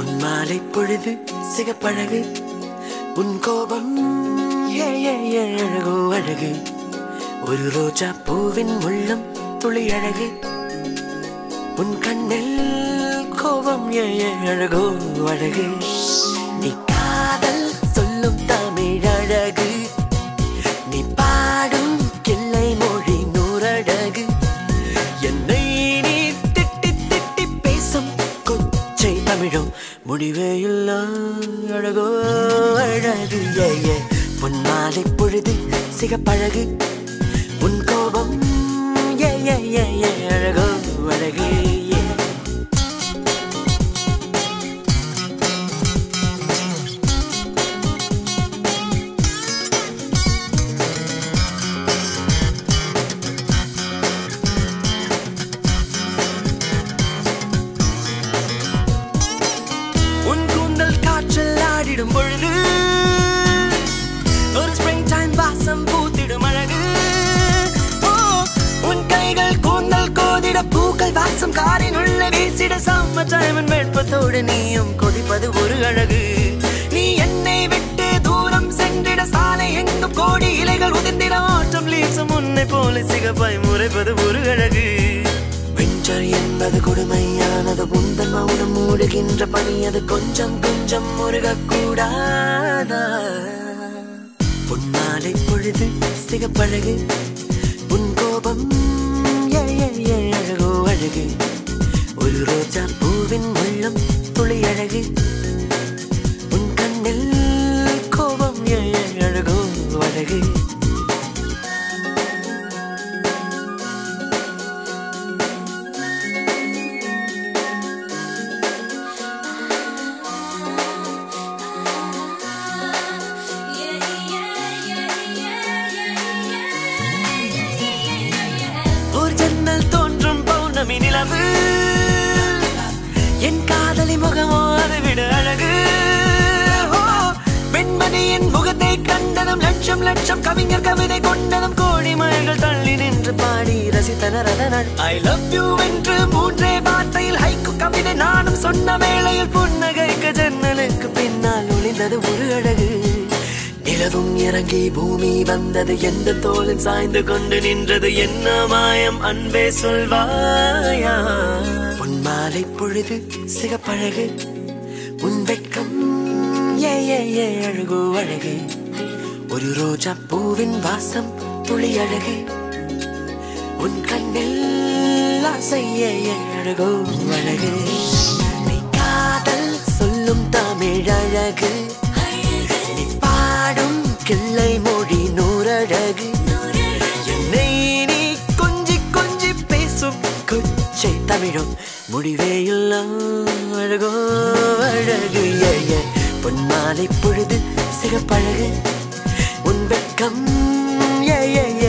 உன் மாலை பொழுது சிகப்பழகு உன் கோபம் ஏ ஏ ஏ அழகோ அழகு ஒரு ரோஜா பூவின் உள்ளம் துளி அழகு உன் கண்ணில் கோபம் ஏ ஏ அழகோ அழகு நீ காதல் சொல்லும் தமிழ் அழகு நீ பாடும் கிள்ளை மொழி நூறழகு என்னை நீ திட்டி திட்டி பேசும் கொச்சை தமிழும் முடிவே இல்லா அழகோ அழகு ஏ ஏ உன் மாலை பொழுது சிகப்பழகு உன் கோபம் ஏ ஏ ஏ ஏ அழகோ அழகு ஏ உன் கூந்தல் காற்றில் ஆடிடும் பொழுது ஒரு ஸ்ப்ரிங் டைம் வாசம் பூத்திடும் அழகு ஓ, உன் கைகள் கூந்தல் கோதிட பூக்கள் வாசம் காரின் உள்ள வீசிட சம்ம டைமன் வெட்பத்தோடு நீயும் கொதிப்பது ஒரு அழகு நீ என்னை விட்டு தூரம் சென்றிட சாலை எங்கும் கோடி இலைகள் உதிர்ந்திட ஆட்டம் லீசம் உன்னை போல சிகப்பாய் முறைப்பது ஒரு அழகு விஞ்சர் என்பது கொடுமையானது உந்தன் மௌனம் மூடுகின்ற பனி அது கொஞ்சம் கொஞ்சம் முருகக்கூடாதா பொன்மாலை பொழுது சிகப்பழகு உன் கோபம் ஏ ஏ ஏ அழகோ அழகு ஒரு ரோஜா பூவின் உள்ளம் துளி அழகு உன் கண்ணில் கோபம் ஏ ஏ அழகோ அழகு ஒரு ஜன்னல் தோன்றும் பௌர்ணமி நிலவு என் காதலி முகமோ அதை விட அழகு ஓ, பெண்மணியின் முகத்தை கண்டதும் லட்சம் லட்சம் கவிஞர் கவிதை கொண்டதும் கோடி மயங்கள் தள்ளி நின்று பாடி ரசித்தனர் அதனால் ஐ லவ் யூ என்று மூன்றே வார்த்தையில் ஹைக்கு கவிதை நானும் சொன்ன வேளையில் புன்னகைக்கு ஜன்னலுக்கு பின்னால் ஒளிந்தது ஒரு அழகு நிலவும் இறங்கி பூமி வந்தது எந்த தோளில் சாய்ந்து கொண்டு நின்றது என்ன மாயம் அன்பே சொல்வாயா உன் மாலை பொழுது சிகப்பழகு உன் வெட்கம் ஏ ஏ ஏ அழகோ அழகு ஒரு ரோஜா பூவின் வாசம் துளி அழகு உன் கண்ணில் ஆசை ஏ ஏ அழகோ அழகு நீ காதல் சொல்லும் தமிழ் அழகு நீ பாடும் கிள்ளை மொழி நூறழகு என்னை நீ கொஞ்சி கொஞ்சி பேசும் கொச்சை தமிழும் முடிவே இல்லா அழகோ அழகு ஏ ஏ பொன்மாலை பொழுது சிகப்பழகு உன் வெட்கம் ஏ ஏ